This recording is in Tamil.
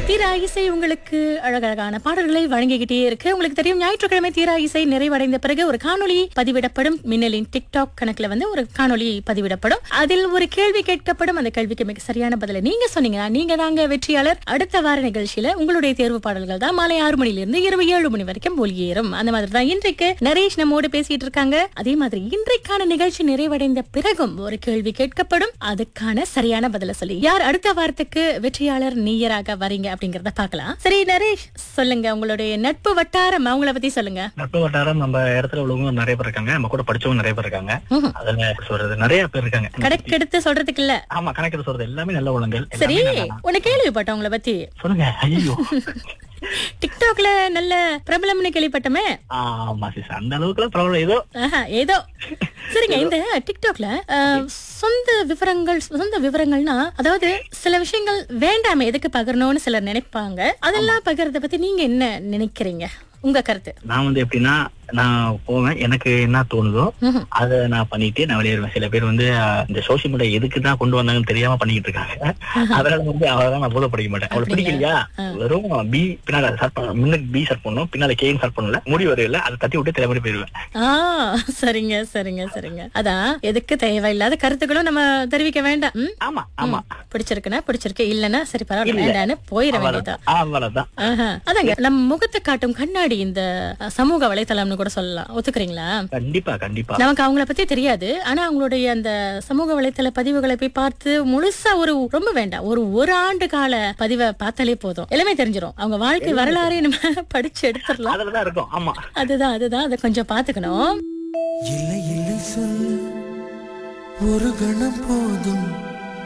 தீரா இசை உங்களுக்கு அழகழகான பாடல்களை வழங்கிக்கிட்டே இருக்கு உங்களுக்கு தெரியும் ஞாயிற்றுக்கிழமை தீரா இசை நிறைவடைந்த பிறகு ஒரு காணொளி பதிவிடப்படும் மின்னலின் டிக்டாக் கணக்குல வந்து ஒரு காணொளி பதிவிடப்படும் அதில் ஒரு கேள்வி கேட்கப்படும் அந்த கேள்விக்கு மிக சரியான பதிலை நீங்க சொன்னீங்கன்னா நீங்க தாங்க வெற்றியாளர் அடுத்த வார நிகழ்ச்சியில உங்களுடைய தேர்வு பாடல்கள் தான் மாலை ஆறு மணில இருந்து இரவு ஏழு மணி வரைக்கும் ஒளியேறும் அந்த மாதிரி தான் இன்றைக்கு நரேஷ் நம்மோடு பேசிட்டு இருக்காங்க அதே மாதிரி இன்றைக்கான நிகழ்ச்சி நிறைவடைந்த பிறகும் ஒரு கேள்வி கேட்கப்படும் அதுக்கான சரியான பதில சொல்லி யார் அடுத்த வாரத்துக்கு வெற்றியாளர் நீயராக வரீங்க அப்படிங்கறத பார்க்கலாம் சரி நரேஷ் சொல்லுங்க உங்களுடைய நட்பு வட்டாரம் அவங்கள பத்தி சொல்லுங்க நட்பு வட்டாரம் நம்ம இடத்துல உள்ளவங்க நிறைய பேர் இருக்காங்க நம்ம கூட படிச்சவங்க நிறைய பேர் இருக்காங்க ம்ஹும். அதுல சொல்றது நிறைய பேர் இருக்காங்க கணக்கெடுத்து சொல்றதுக்கு இல்ல ஆமா கணக்கு சொல்றது எல்லாமே நல்ல உள்ளங்கள் சரி எல்லாமே நல்லா- உன்னை கேள்விப்பட்டேன் உங்களை பத்தி சொல்லுங்க ஐயோ டிக்டாக்ல நல்ல பிரபலம்னு கேள்விப்பட்டமே ஆமா சிஸ் அந்த அளவுக்கு ப்ராப்ளம் ஏதோ ஆஹா, ஏதோ சரிங்க இந்த டிக்டாக்ல அஹ், சொந்த விவரங்கள் சொந்த விவரங்கள்னா அதாவது சில விஷயங்கள் வேண்டாமே எதுக்கு பகிரணும்னு சிலர் நினைப்பாங்க அதெல்லாம் பகிர்றத பத்தி நீங்க என்ன நினைக்கிறீங்க உங்க கருத்து நான் வந்து எப்படின்னா நான் போவேன் எனக்கு என்ன தோணுதோ ம்ஹும். அதை நான் பண்ணிட்டு நான் வெளியேறுவேன் சில பேர் வந்து அஹ், இந்த சோசியல் மீடியா எதுக்கு தான் கொண்டு வந்தாங்கன்னு தெரியாம பண்ணிக்கிட்டு இருக்காங்க அதனால வந்து அவதான் நான் போத படிக்க மாட்டேன் அவளுக்கு பிடிக்கலையா வெறும் பி பின்னால சர்ட் பண்ண முன்னுக்கு பி சர்ட் பண்ணும் பின்னால கேன்னு சர்ட் பண்ணல முடி வரையில அதை தட்டி விட்டு தலைமுறை போயிருவேன் ஆ சரிங்க சரிங்க சரிங்க அதான் எதுக்கு தேவையில்லாத கருத்துக்களும் நம்ம தெரிவிக்க வேண்டாம் ம்? ஆமா ஆமா பிடிச்சிருக்குன்னா பிடிச்சிருக்கு இல்லன்னா சரி பரவாயில்ல இல்ல. வேண்டான்னு போயிட வேண்டியதான் அவ்வளவுதான் ஆஹா. அதாங்க நம்ம முகத்தை காட்டும் கண்ணாடி இந்த அஹ், சமூக வலைத்தளம்னு கூட சொல்லலாம் ஒத்துக்கிறீங்களா கண்டிப்பா கண்டிப்பா நமக்கு அவங்கள பத்தி தெரியாது ஆனா அவங்களுடைய அந்த சமூக வலைத்தள பதிவுகளை போய் பார்த்து முழுசா ஒரு ரொம்ப வேண்டாம் ஒரு ஒரு ஆண்டு கால பதிவை பார்த்தாலே போதும் எல்லாமே தெரிஞ்சிரும் அவங்க வாழ்க்கை வரலாறே நம்ம படிச்சு எடுத்துடலாம் அதுலதான் இருக்கும் ஆமா அதுதான் அதுதான் அதை கொஞ்சம் பாத்துக்கணும் இல்லை இல்லை சொல் ஒரு கணம் போதும்